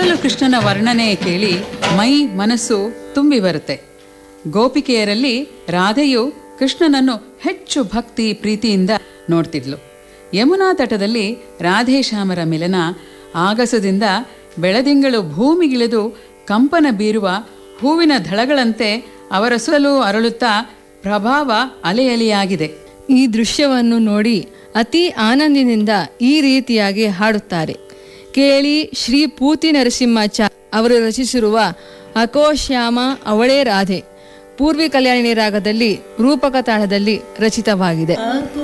ಈಗಲೂ ಕೃಷ್ಣನ ವರ್ಣನೆ ಕೇಳಿ ಮೈ ಮನಸ್ಸು ತುಂಬಿ ಬರುತ್ತೆ ಗೋಪಿಕೆಯರಲ್ಲಿ ರಾಧೆಯು ಕೃಷ್ಣನನ್ನು ಹೆಚ್ಚು ಭಕ್ತಿ ಪ್ರೀತಿಯಿಂದ ನೋಡ್ತಿದ್ಲು ಯಮುನಾ ತಟದಲ್ಲಿ ರಾಧೇಶ್ಯಾಮರ ಮಿಲನ ಆಗಸದಿಂದ ಬೆಳದಿಂಗಳು ಭೂಮಿಗಿಳಿದು ಕಂಪನ ಬೀರುವ ಹೂವಿನ ದಳಗಳಂತೆ ಅವರ ಸುತ್ತಲೂ ಅರಳುತ್ತಾ ಪ್ರಭಾವ ಅಲೆಯಲೆಯಾಗಿದೆ ಈ ದೃಶ್ಯವನ್ನು ನೋಡಿ ಅತಿ ಆನಂದಿನಿಂದ ಈ ರೀತಿಯಾಗಿ ಹಾಡುತ್ತಾರೆ ಕೇಳಿ ಶ್ರೀ ಪೂತಿ ನರಸಿಂಹಾಚ ಅವರು ರಚಿಸಿರುವ ಅಕೋಶ್ಯಾಮ ಅವಳೇ ರಾಧೆ ಪೂರ್ವಿ ಕಲ್ಯಾಣಿನಿ ರಾಗದಲ್ಲಿ ರೂಪಕ ತಾಳದಲ್ಲಿ ರಚಿತವಾಗಿದೆ